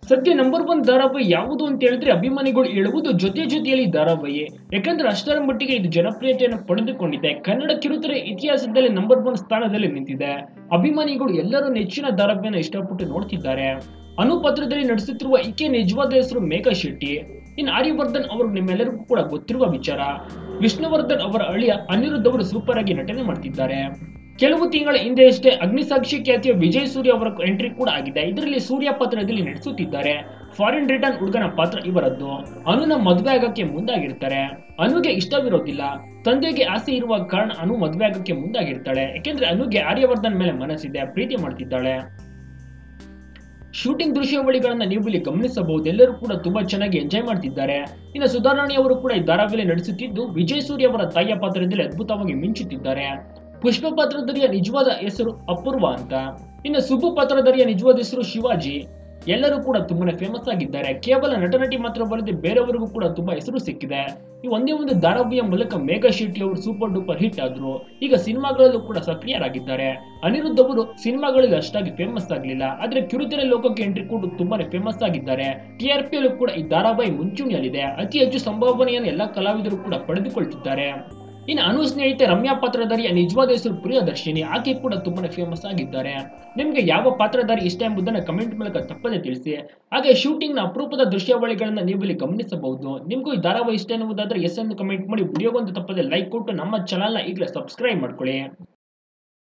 ಸದ್ಯ number one ಧಾರಾವಾಹಿ ಯಾವುದು ಅಂತ ಹೇಳಿದ್ರೆ ಅಭಿಮಾನಿಗಳು ಹೇಳುವುದು ಜೊತೆ ಜೊತೆಯಲ್ಲಿ ಧಾರಾವಾಹಿ ಯಾಕಂದ್ರೆ ಅಷ್ಟರ ಮಟ್ಟಿಗೆ ಇದು ಜನಪ್ರಿಯತೆಯನ್ನು ಪಡೆದುಕೊಂಡಿದೆ ಕನ್ನಡ ಕಿರುತೆರೆ ಇತಿಹಾಸದಲ್ಲಿ ನಂಬರ್ ಒನ್ ಸ್ಥಾನದಲ್ಲಿ ನಿಂತಿದೆ ಅಭಿಮಾನಿಗಳು ಎಲ್ಲರೂ ನೆಚ್ಚಿನ ಧಾರಾವಾಹಿಯನ್ನು ಇಷ್ಟಪಟ್ಟು ನೋಡ್ತಿದ್ದಾರೆ ಅನುಪತ್ರದಲ್ಲಿ ನಡೆಸುತ್ತಿರುವ ಈಕೆ ನಿಜವಾದ ಹೆಸರು ಮೇಘಾ ಶೆಟ್ಟಿ ಇನ್ನು ಆರ್ಯವರ್ಧನ್ ಅವರು ನಿಮ್ಮೆಲ್ಲರಿಗೂ ಕೂಡ ಗೊತ್ತಿರುವ ವಿಚಾರ ವಿಷ್ಣುವರ್ಧನ್ ಅವರ ಅಳಿಯ ಅನಿರುದ್ಧ್ ಅವರು ಸೂಪರ್ ಆಗಿ ನಟನೆ ಮಾಡ್ತಿದ್ದಾರೆ ಕೆಲವು ತಿಂಗಳ ಹಿಂದೆ ಅಷ್ಟೇ ಅಗ್ನಿಸಾಕ್ಷಿ ಖ್ಯಾತಿಯ ವಿಜಯ್ ಸೂರ್ಯ ಅವರ ಎಂಟ್ರಿ ಕೂಡ ಆಗಿದೆ ಇದರಲ್ಲಿ ಸೂರ್ಯ ಪಾತ್ರದಲ್ಲಿ ನಡೆಸುತ್ತಿದ್ದಾರೆ ಫಾರಿನ್ ರಿಟರ್ನ್ ಹುಡುಗನ ಪಾತ್ರ ಇವರದ್ದು ಅನುನ ಮದುವೆ ಆಗಕ್ಕೆ ಮುಂದಾಗಿರ್ತಾರೆ ಅನುಗೆ ಇಷ್ಟವಿರೋದಿಲ್ಲ ತಂದೆಗೆ ಆಸೆ ಇರುವ ಕಾರಣ ಅನು ಮದುವೆ ಆಗಕ್ಕೆ ಮುಂದಾಗಿರ್ತಾಳೆ ಯಾಕೆಂದ್ರೆ ಅನುಗೆ ಆರ್ಯವರ್ಧನ್ ಮೇಲೆ ಮನಸ್ಸಿದೆ ಪ್ರೀತಿ ಮಾಡ್ತಿದ್ದಾಳೆ ಶೂಟಿಂಗ್ ದೃಶ್ಯಾವಳಿಗಳನ್ನ ನೀವು ಇಲ್ಲಿ ಗಮನಿಸಬಹುದು ಎಲ್ಲರೂ ಕೂಡ ತುಂಬಾ ಚೆನ್ನಾಗಿ ಎಂಜಾಯ್ ಮಾಡ್ತಿದ್ದಾರೆ ಇನ್ನು ಸುಧಾರಾಣಿ ಅವರು ಕೂಡ ಈ ಧಾರಾವಾಹಿಯಲ್ಲಿ ನಡೆಸುತ್ತಿದ್ದು ವಿಜಯ್ ಸೂರ್ಯ ಅವರ ತಾಯಿಯ ಪಾತ್ರದಲ್ಲಿ ಅದ್ಭುತವಾಗಿ ಮಿಂಚುತ್ತಿದ್ದಾರೆ ಪುಷ್ಪ ಪಾತ್ರಧಾರಿಯ ನಿಜವಾದ ಹೆಸರು ಅಪೂರ್ವ ಅಂತ ಇನ್ನು ಸುಬ್ಬು ಪಾತ್ರಧಾರಿಯ ನಿಜವಾದ ಹೆಸರು ಶಿವಾಜಿ ಎಲ್ಲರೂ ಕೂಡ ತುಂಬಾನೇ ಫೇಮಸ್ ಆಗಿದ್ದಾರೆ ಕೇವಲ ನಟನಟಿ ಮಾತ್ರವಲ್ಲದೆ ಬೇರೆಯವರಿಗೂ ಕೂಡ ತುಂಬಾ ಹೆಸರು ಸಿಕ್ಕಿದೆ ಈ ಒಂದೇ ಒಂದು ಧಾರಾವಾಹಿಯ ಮೂಲಕ ಮೇಘಾ ಶೆಟ್ಟಿ ಅವರು ಸೂಪರ್ ಡೂಪರ್ ಹಿಟ್ ಆದ್ರು ಈಗ ಸಿನಿಮಾಗಳಲ್ಲೂ ಕೂಡ ಸಕ್ರಿಯರಾಗಿದ್ದಾರೆ ಅನಿರುದ್ಧ್ ಅವರು ಸಿನಿಮಾಗಳಲ್ಲಿ ಅಷ್ಟಾಗಿ ಫೇಮಸ್ ಆಗಲಿಲ್ಲ ಆದ್ರೆ ಕಿರುತೆರೆ ಲೋಕಕ್ಕೆ ಎಂಟ್ರಿ ಕೊಟ್ಟು ತುಂಬಾನೇ ಫೇಮಸ್ ಆಗಿದ್ದಾರೆ ಟಿಆರ್ಪಿ ಯಲ್ಲೂ ಕೂಡ ಈ ಧಾರಾವಾಹಿ ಮುಂಚೂಣಿಯಲ್ಲಿದೆ ಅತಿ ಹೆಚ್ಚು ಸಂಭಾವನೆಯನ್ನು ಎಲ್ಲಾ ಕಲಾವಿದರು ಕೂಡ ಪಡೆದುಕೊಳ್ತಿದ್ದಾರೆ ಇನ್ನು ಅನು ಸ್ನೇಹಿತೆ ರಮ್ಯಾ ಪಾತ್ರಧಾರಿಯ ನಿಜವಾದ ಹೆಸರು ಪ್ರಿಯದರ್ಶಿನಿ ಆಕೆ ಕೂಡ ತುಂಬಾನೇ ಫೇಮಸ್ ಆಗಿದ್ದಾರೆ ನಿಮ್ಗೆ ಯಾವ ಪಾತ್ರಧಾರಿ ಇಷ್ಟ ಎಂಬುದನ್ನು ಕಮೆಂಟ್ ಮೂಲಕ ತಪ್ಪದೆ ತಿಳಿಸಿ ಹಾಗೆ ಶೂಟಿಂಗ್ ನ ಅಪರೂಪದ ದೃಶ್ಯಾವಳಿಗಳನ್ನ ನೀವು ಇಲ್ಲಿ ಗಮನಿಸಬಹುದು ನಿಮ್ಗೂ ಈ ಧಾರಾವಾಹಿ ಇಷ್ಟ ಎನ್ನುವುದಾದ್ರೆ ಎಸ್ ಎಂದು ಕಮೆಂಟ್ ಮಾಡಿ ವಿಡಿಯೋಗೊಂದು ತಪ್ಪದೆ ಲೈಕ್ ಕೊಟ್ಟು ನಮ್ಮ ಚಾನಲ್ನ ಈಗಲೇ ಸಬ್ಸ್ಕ್ರೈಬ್ ಮಾಡ್ಕೊಳ್ಳಿ